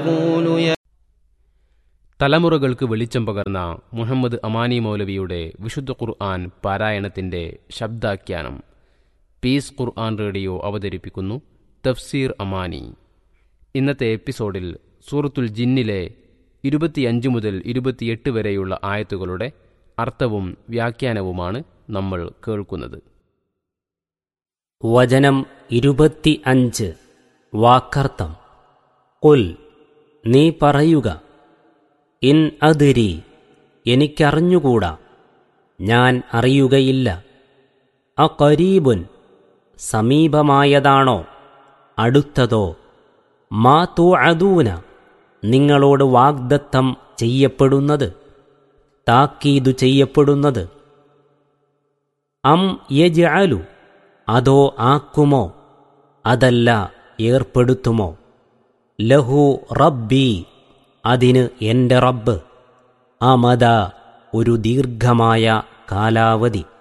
يقول يا തലമുറകൾക്ക് വെളിച്ചം പകർന്ന മുഹമ്മദ് അമാനി മൗലവിയുടെ വിശുദ്ധ ഖുർആൻ പാരായണത്തിന്റെ ശബ്ദാഖ്യാനം പീസ് ഖുർആൻ റേഡിയോ അവതരിപ്പിക്കുന്നു തഫ്സീർ അമാനി ഇന്നത്തെ എപ്പിസോഡിൽ സൂറത്തുൽ ജിന്നിലെ ഇരുപത്തിയഞ്ച് മുതൽ ഇരുപത്തിയെട്ട് വരെയുള്ള ആയത്തുകളുടെ അർത്ഥവും വ്യാഖ്യാനവുമാണ് നമ്മൾ കേൾക്കുന്നത് വചനം ഇരുപത്തി അഞ്ച് വാക്കർത്ഥം കുൽ നീ പറയുക ഇൻ അതിരി എനിക്കറിഞ്ഞുകൂടാ ഞാൻ അറിയുകയില്ല അകരീബുൻ സമീപമായതാണോ അടുത്തതോ മാ തൂ അദൂന നിങ്ങളോട് വാഗ്ദത്തം ചെയ്യപ്പെടുന്നത് താക്കീതു ചെയ്യപ്പെടുന്നത് അം യജഅലു അതോ ആക്കുമോ അതല്ല ഏർപ്പെടുത്തുമോ ലഹു റബ്ബി അതിന് എൻ്റെ റബ്ബ് അമത ഒരു ദീർഘമായ കാലാവധി